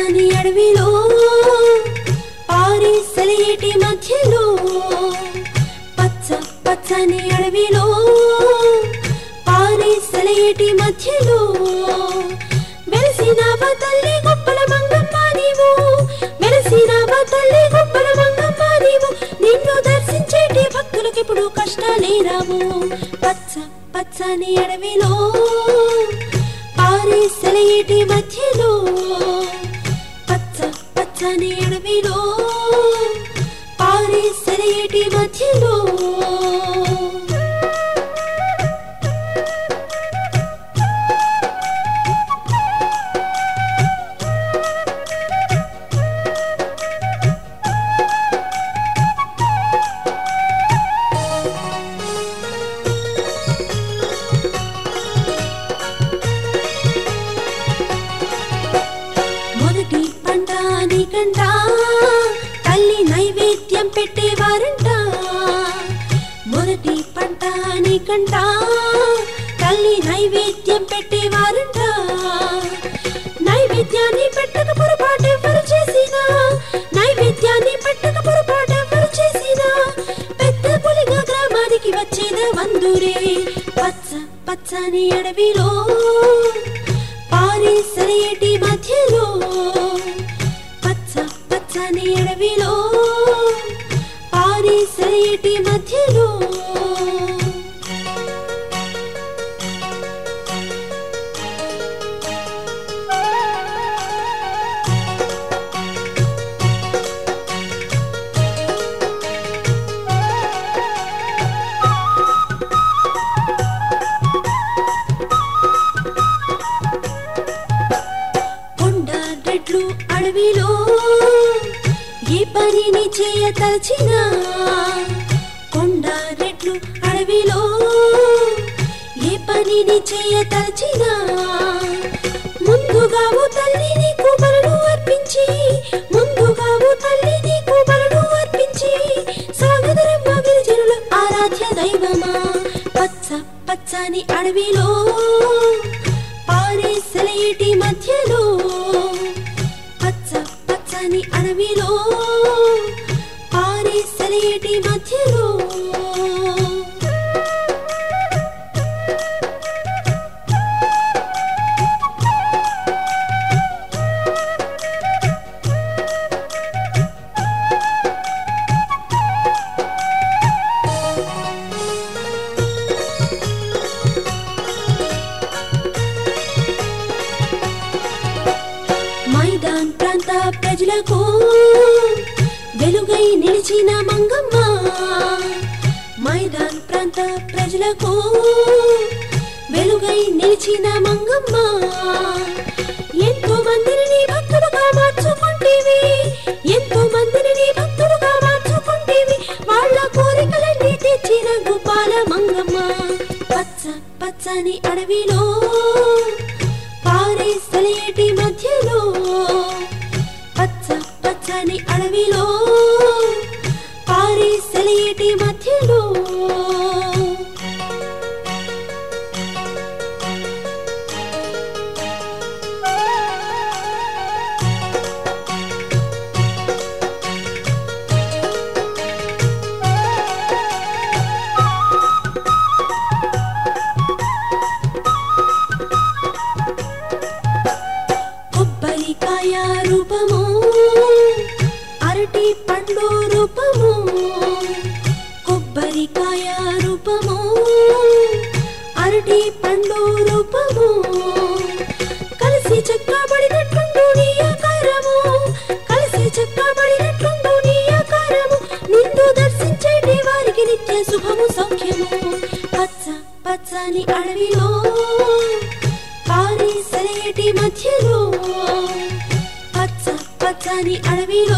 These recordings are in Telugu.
పచ్చని అడవిలో పారిసలేటి మధ్యలో పచ్చ పచ్చని అడవిలో పారిసలేటి మధ్యలో వెలసినావ తల్లి గొప్పల మంగమ్మ నీవు వెలసినావ తల్లి గొప్పల మంగమ్మ నీవు నిన్ను దర్శించేటి భక్తులకు ఇప్పుడు కష్టాలే రావు పచ్చ పచ్చని అడవిలో పారిసలేటి మధ్యలో పచ్చ పచ్చని అడవిలో పారిసలేటి మధ్యలో మొదటి పంట నీకంట తల్లి నైవేద్యం పెట్టేవారంట మొదటి పంట నీకంట తల్లి నైవేద్యం పెట్టేవారంట నైవేద్యాన్ని పెట్టక పొరపాటు ఎవరు చేసినా నైవేద్యాన్ని పెట్టక పొరపాటు ఎవరు చేసినా పెద్ద పులిగా గ్రామానికి వచ్చేద వందురే పచ్చ పచ్చని అడవిలో పారిసరేటి మధ్యలో పచ్చ పచ్చని అడవిలో పారిసరేటి మధ్యలో కొండ రెడ్లు అడవిలో ఏ పనిని చేయదలిచినా కొండ రెడ్లు అడవిలో ఏ పనిని చేయదలిచినా ముందుగా ఓ తల్లి నీకు బలులు అర్పించి ముందుగా ఓ తల్లి నీకు బలులు అర్పించి సాగదరమ్మ గిరిజనుల ఆరాధ్య దైవమా పచ్చ పచ్చని అడవిలో పారేసలేటి మధ్యలో పచ్చ పచ్చని అడవిలో పారేసలేటి మధ్యలో మైదాన్ ప్రాంత ప్రజలకు వెలుగై నిలిచిన మంగమ్మ మైదాన్ ప్రాంత ప్రజలకు వెలుగై నిలిచిన మంగమ్మ ఎంతో మందిని నీ భక్తులుగా మార్చుకుంటేవి ఎంతో మందిని నీ భక్తులుగా మార్చుకుంటేవి వాళ్ళ కోరికలన్నీ తెచ్చిన గోపాల మంగమ్మ పచ్చ పచ్చని అడవిలో పారేసలేటి మధ్యలో పచ్చ పచ్చని అడవిలో పారేసలేటి మధ్యలో కొబ్బరికాయ రూపము అరటి పండు రూపము కొబ్బరికాయ రూపము అరటి పండు రూపము కలిసి చెక్కబడినట్లుండు నీ ఆకారము కలిసి చెక్కబడినట్లుండు నీ ఆకారము నిన్ను దర్శించేటి వారికి నిత్య శుభము సౌఖ్యము పచ్చ పచ్చని అడవిలో పారిసలేటి మధ్యలో పచ్చ పచ్చని అడవిలో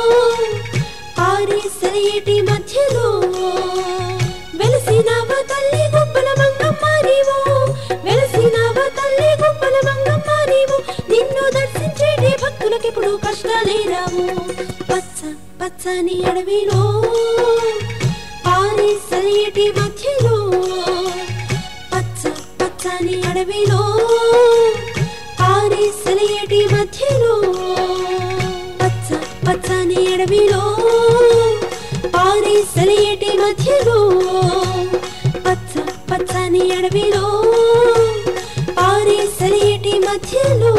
పారిసలేటి మధ్యలో వెలసినావ తల్లి గొప్పల మంగమ్మ నీవు వెలసినావ తల్లి గొప్పల మంగమ్మ నీవు నిన్ను దర్శించేటి భక్తులకిప్పుడు కష్టాలే రావు పచ్చ పచ్చని అడవిలో పారిసలేటి మధ్యలో పచ్చ పచ్చని అడవిలో పారిసలేటి మధ్యలో అడవిలో పారే సెలయేటి మధ్యలో పచ్చ పచ్చని అడవిలో పారే సెలయేటి మధ్యలో